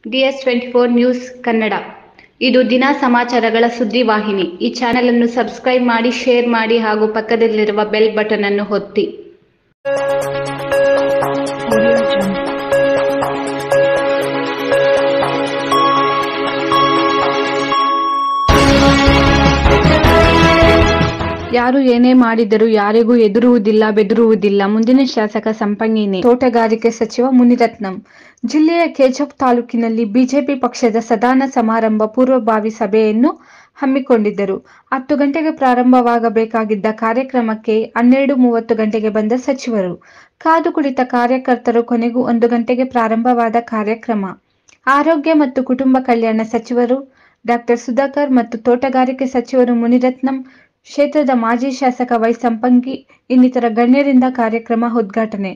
DS twenty four news Kannada ಇದು ದಿನ ಸಮಾಚಾರಗಳ ಸುದ್ದಿವಾಹಿನಿ ಈ ಚಾನೆಲ್ ಅನ್ನು ಸಬ್ಸ್ಕ್ರೈಬ್ ಮಾಡಿ ಶೇರ್ ಮಾಡಿ ಹಾಗೂ ಪಕ್ಕದಲ್ಲಿರುವ ಬೆಲ್ ಬಟನ್ ಅನ್ನು ಒತ್ತಿ ಯಾರು ಏನೇ ಮಾಡಿದರೂ ಯಾರಿಗೂ ಎದುರುವುದಿಲ್ಲ ಬೆದರುವುದಿಲ್ಲ ಮುಂದಿನ ಶಾಸಕ ಸಂಪಂಗಿನಿ ತೋಟಗಾರಿಕೆ ಸಚಿವ ಮುನಿರತ್ನಂ ಜಿಲ್ಲೆಯ ಕೆಜಪ್ ತಾಲೂಕಿನಲ್ಲಿ ಬಿಜೆಪಿ ಪಕ್ಷದ ಸದಾನ ಸಮಾರಂಭ ಪೂರ್ವಭಾವಿ ಸಭೆಯನ್ನು ಹಮ್ಮಿಕೊಂಡಿದ್ದರು ಹತ್ತು ಗಂಟೆಗೆ ಪ್ರಾರಂಭವಾಗಬೇಕಾಗಿದ್ದ ಕಾರ್ಯಕ್ರಮಕ್ಕೆ ಹನ್ನೆರಡು ಮೂವತ್ತು ಗಂಟೆಗೆ ಬಂದ ಸಚಿವರು ಕಾದು ಕುಳಿತ ಕಾರ್ಯಕರ್ತರು ಕೊನೆಗೂ ಒಂದು ಗಂಟೆಗೆ ಪ್ರಾರಂಭವಾದ ಕಾರ್ಯಕ್ರಮ ಆರೋಗ್ಯ ಮತ್ತು ಕುಟುಂಬ ಕಲ್ಯಾಣ ಸಚಿವರು ಡಾಕ್ಟರ್ ಸುಧಾಕರ್ ಮತ್ತು ತೋಟಗಾರಿಕೆ ಸಚಿವರು ಮುನಿರತ್ನಂ ಕ್ಷೇತ್ರದ ಮಾಜಿ ಶಾಸಕ ವೈ ಸಂಪಂಗಿ ಇನ್ನಿತರ ಗಣ್ಯರಿಂದ ಕಾರ್ಯಕ್ರಮ ಉದ್ಘಾಟನೆ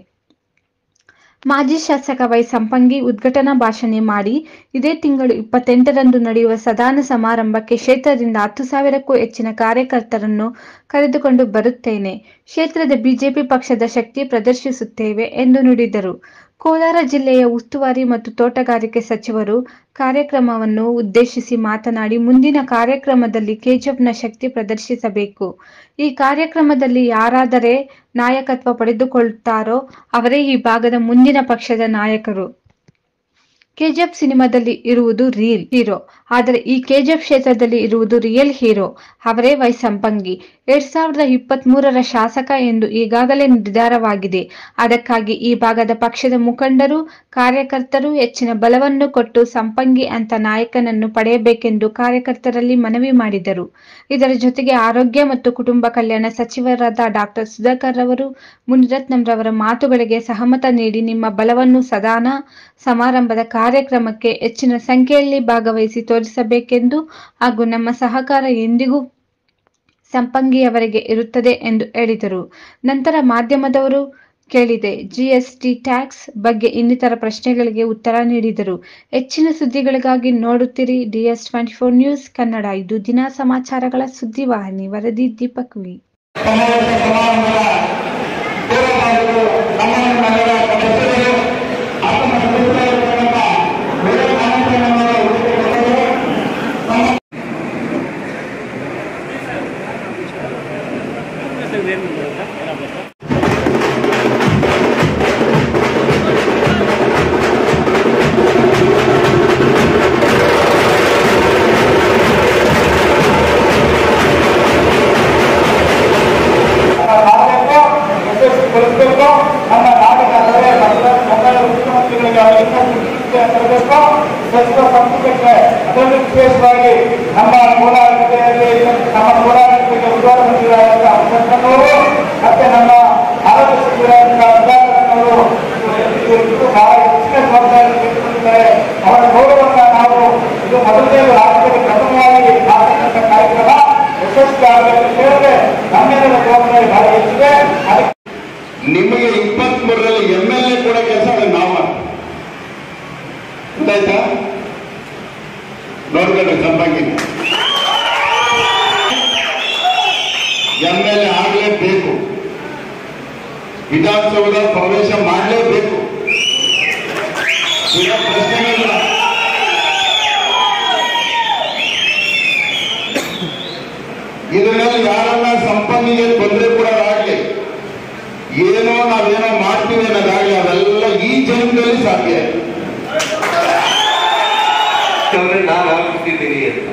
ಮಾಜಿ ಶಾಸಕ ವೈ ಸಂಪಂಗಿ ಉದ್ಘಾಟನಾ ಭಾಷಣ ಮಾಡಿ ಇದೇ ತಿಂಗಳು ಇಪ್ಪತ್ತೆಂಟರಂದು ನಡೆಯುವ ಸದಾನ ಸಮಾರಂಭಕ್ಕೆ ಕ್ಷೇತ್ರದಿಂದ ಹತ್ತು ಸಾವಿರಕ್ಕೂ ಹೆಚ್ಚಿನ ಕಾರ್ಯಕರ್ತರನ್ನು ಕರೆದುಕೊಂಡು ಬರುತ್ತೇನೆ ಕ್ಷೇತ್ರದ ಬಿಜೆಪಿ ಪಕ್ಷದ ಶಕ್ತಿ ಪ್ರದರ್ಶಿಸುತ್ತೇವೆ ಎಂದು ನುಡಿದರು ಕೋಲಾರ ಜಿಲ್ಲೆಯ ಉಸ್ತುವಾರಿ ಮತ್ತು ತೋಟಗಾರಿಕೆ ಸಚಿವರು ಕಾರ್ಯಕ್ರಮವನ್ನು ಉದ್ದೇಶಿಸಿ ಮಾತನಾಡಿ ಮುಂದಿನ ಕಾರ್ಯಕ್ರಮದಲ್ಲಿ ಕೆಜಿಎಫ್ನ ಶಕ್ತಿ ಪ್ರದರ್ಶಿಸಬೇಕು ಈ ಕಾರ್ಯಕ್ರಮದಲ್ಲಿ ಯಾರಾದರೆ ನಾಯಕತ್ವ ಪಡೆದುಕೊಳ್ಳುತ್ತಾರೋ ಅವರೇ ಈ ಭಾಗದ ಮುಂದಿನ ಪಕ್ಷದ ನಾಯಕರು ಕೆಜಿಎಫ್ ಸಿನಿಮಾದಲ್ಲಿ ಇರುವುದು ರೀಲ್ ಹೀರೋ ಆದರೆ ಈ ಕೆಜಿಎಫ್ ಕ್ಷೇತ್ರದಲ್ಲಿ ಇರುವುದು ರಿಯಲ್ ಹೀರೋ ಅವರೇ ವೈ ಸಂಪಂಗಿ ಎರಡ್ ಸಾವಿರದ ಇಪ್ಪತ್ತ್ ಮೂರರ ಶಾಸಕ ಎಂದು ಈಗಾಗಲೇ ನಿರ್ಧಾರವಾಗಿದೆ ಅದಕ್ಕಾಗಿ ಈ ಭಾಗದ ಪಕ್ಷದ ಮುಖಂಡರು ಕಾರ್ಯಕರ್ತರು ಹೆಚ್ಚಿನ ಬಲವನ್ನು ಕೊಟ್ಟು ಸಂಪಂಗಿ ಅಂತ ನಾಯಕನನ್ನು ಪಡೆಯಬೇಕೆಂದು ಕಾರ್ಯಕರ್ತರಲ್ಲಿ ಮನವಿ ಮಾಡಿದರು ಇದರ ಜೊತೆಗೆ ಆರೋಗ್ಯ ಮತ್ತು ಕುಟುಂಬ ಕಲ್ಯಾಣ ಸಚಿವರಾದ ಡಾಕ್ಟರ್ ಸುಧಾಕರ್ ರವರು ಮುನಿರತ್ನಂರವರ ಮಾತುಗಳಿಗೆ ಸಹಮತ ನೀಡಿ ನಿಮ್ಮ ಬಲವನ್ನು ಸದಾನ ಸಮಾರಂಭದ ಕಾರ್ಯಕ್ರಮಕ್ಕೆ ಹೆಚ್ಚಿನ ಸಂಖ್ಯೆಯಲ್ಲಿ ಭಾಗವಹಿಸಿ ತೋರಿಸಬೇಕೆಂದು ಹಾಗೂ ನಮ್ಮ ಸಹಕಾರ ಎಂದಿಗೂ ಸಂಪಂಗಿಯವರಿಗೆ ಇರುತ್ತದೆ ಎಂದು ಹೇಳಿದರು ನಂತರ ಮಾಧ್ಯಮದವರು ಕೇಳಿದೆ ಜಿಎಸ್ಟಿ ಟ್ಯಾಕ್ಸ್ ಬಗ್ಗೆ ಇನ್ನಿತರ ಪ್ರಶ್ನೆಗಳಿಗೆ ಉತ್ತರ ನೀಡಿದರು ಹೆಚ್ಚಿನ ಸುದ್ದಿಗಳಿಗಾಗಿ ನೋಡುತ್ತೀರಿ DS twenty four news Kannada ಇದು ದಿನ ಸಮಾಚಾರಗಳ ಸುದ್ದಿವಾಹಿನಿ ವರದಿ ದೀಪಕ್ ವಿ ಸಮಾವೇಶ ಸಮಾರಂಭದ ಪೂರ್ವಭಾವಿಗಳು ನಮ್ಮನ್ನು ನಗರ ಸದಸ್ಯರು ಆತನ ಸದಸ್ಯರಾಗಿರ್ತಕ್ಕಂಥ ವಿವೇಕ್ ಆನಂದನವರು ಉಳಿಸಿಕೊಂಡರು ನಮ್ಮ ಮಾಡಬೇಕು ಯಶಸ್ವಿಗೊಳಿಸಬೇಕು ನಮ್ಮ ನಾಡಿನ ಅಲ್ಲವೇ ಮಂಗಳ ಮುಖ್ಯಮಂತ್ರಿಗಳಿಗೆ ಅವರಿಂದ ಶಿಕ್ಷೆ ತರಬೇಕು ಸಚಿವ ಸಂಪುಟಕ್ಕೆ ಅದರಲ್ಲೂ ವಿಶೇಷವಾಗಿ ನಮ್ಮ ಕೋಲಾರ ಜಿಲ್ಲೆಯಲ್ಲಿ ನಮ್ಮ ಕೋಲಾರ ಜಿಲ್ಲೆಗೆ ಉದ್ಯೋಗ ಮಂತ್ರಿಗಳಾದಂತಹ ಅಂಬೇಡ್ಕರ್ನವರು ಮತ್ತೆ ನಮ್ಮ ಆರೋಗ್ಯ ಸಚಿವರಾದಂತಹ ಸುಧಾಕರ್ನವರು ಇವತ್ತು ಬಹಳ ಹೆಚ್ಚಿನ ಜವಾಬ್ದಾರಿ ತೆಗೆದುಕೊಂಡಿದ್ದಾರೆ ಅವರ ಗೌರವವನ್ನು ನಾವು ಇದು ಮೊದಲನೇ ರಾಜ್ಯದಲ್ಲಿ ಪ್ರಥಮವಾಗಿ ಮಾಡತಕ್ಕಂಥ ಕಾರ್ಯಕ್ರಮ ಯಶಸ್ವಿ ಆಗಬೇಕು ಅಂತ ಹೇಳಿದ್ರೆ ನಮ್ಮೆಲ್ಲರ ಜವಾಬ್ದಾರಿ ಬಹಳ ಹೆಚ್ಚಿದೆ ಅದಕ್ಕೆ ನಿಮಗೆ ಇಪ್ಪತ್ತ್ ಮೂರರಲ್ಲಿ ಎಂ ಎಲ್ ಎ ಕೂಡ ಕೆಲಸ ಅದನ್ನ ನಾವು ಮಾಡ್ತೀವಿ ಗೊತ್ತಾಯ್ತಾ ನೋಡ್ಕೊಂಡು ಸಂಪಂಗಿನ ಎಂ ಎಲ್ ಎ ಆಗಲೇಬೇಕು ವಿಧಾನಸೌಧ ಪ್ರವೇಶ ಮಾಡಲೇಬೇಕು ಈಗ ಪ್ರಶ್ನೆನೇ ಇಲ್ಲ ಇದರಲ್ಲಿ ಯಾರನ್ನ ಸಂಪನ್ನಿಗೆ ತೊಂದರೆ ಕೂಡ ಆಗಲಿ ಏನೋ ನಾವೇನೋ ಮಾಡ್ತೀವಿ ಅನ್ನೋದಾಗಲಿ ಅವೆಲ್ಲ ಈ ಜನ್ಮದಲ್ಲಿ ಸಾಧ್ಯ ಅಂದ್ರೆ ನಾನು ಆಗ್ಬಿಟ್ಟಿದ್ದೀನಿ ಅಂತ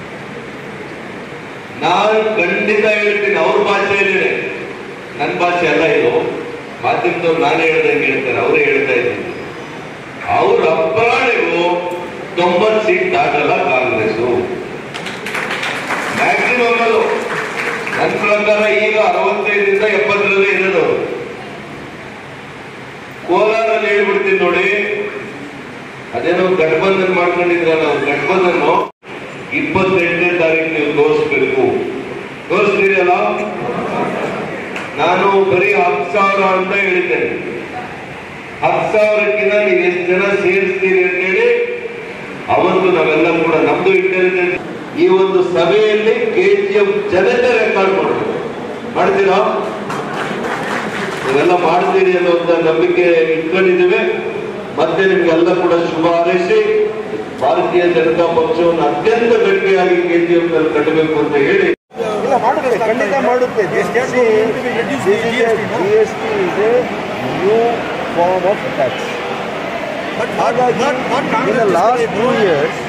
ನಾನು ಖಂಡಿತ ಹೇಳ್ತೀನಿ ಅವ್ರ ಭಾಷೆಯಲ್ಲೇ ನನ್ನ ಭಾಷೆ ಅಲ್ಲ ಇದು ಮಾಧ್ಯಮದವ್ರು ನಾನು ಹೇಳ್ದಂಗೆ ಹೇಳ್ತಾರೆ ಅವರೇ ಹೇಳ್ತಾ ಇದ್ದೀನಿ ಅವ್ರ ಅಪ್ರಾಣಿಗೂ ತೊಂಬತ್ತು ಸೀಟ್ ದಾಟಲ್ಲ ಕಾಂಗ್ರೆಸ್ ಮ್ಯಾಕ್ಸಿಮಮ್ ಅದು ನನ್ನ ಪ್ರಕಾರ ಈಗ ಅರವತ್ತೈದರಿಂದ ಎಪ್ಪತ್ತರಲ್ಲೇ ಇರೋದು ಅವ್ರು. ಕೋಲಾರಲ್ಲಿ ಹೇಳ್ಬಿಡ್ತೀನಿ ನೋಡಿ ಅದೇನೋ ಗಠಬಂಧನ್ ಮಾಡ್ಕೊಂಡಿದ್ರಲ್ಲ ಅವ್ರು ಗಠಬಂಧನ್ ಇಪ್ಪತ್ತೆಂಟನೇ ತಾರೀಕು ನೀವು ತೋರಿಸ್ಬೇಕು ತೋರಿಸ್ತೀರಲ್ಲ ನಾನು ಬರೀ ಹತ್ತು ಸಾವಿರ ಅಂತ ಹೇಳಿದ್ದೇನೆ ಹತ್ತು ಸಾವಿರಕ್ಕಿಂತ ನೀವು ಎಷ್ಟು ಜನ ಸೇರಿಸ್ತೀರಿ ಅಂತೇಳಿ ಅವತ್ತು ನಾವೆಲ್ಲ ಕೂಡ ನಮ್ದು ಇಂಟೆಲಿಜೆನ್ಸ್ ಈ ಒಂದು ಸಭೆಯಲ್ಲಿ ಕೆಜಿಎಫ್ ಜನತೆ ರೆಕಾರ್ಡ್ ಮಾಡಬೇಕು ಮಾಡ್ತೀರಾ ಇವೆಲ್ಲ ಮಾಡ್ತೀರಿ ಅನ್ನುವಂತ ನಂಬಿಕೆ ಇಟ್ಕೊಂಡಿದ್ದೇವೆ ಮತ್ತೆ ನಿಮ್ಗೆಲ್ಲ ಕೂಡ ಶುಭ ಹಾರೈಸಿ ಭಾರತೀಯ ಜನತಾ ಪಕ್ಷವನ್ನು ಅತ್ಯಂತ ಗಟ್ಟಿಯಾಗಿ ಕೆಜಿಎಫ್ನಲ್ಲಿ ಕಟ್ಟಬೇಕು ಅಂತ ಹೇಳಿ ಇಲ್ಲ ಮಾಡುತ್ತೆ ಖಂಡಿತ ಮಾಡುತ್ತೆ G S T is a new form of tax ಹಾಗಾಗಿ ಇನ್ ಲಾಸ್ಟ್ ಟೂ ಇಯರ್ಸ್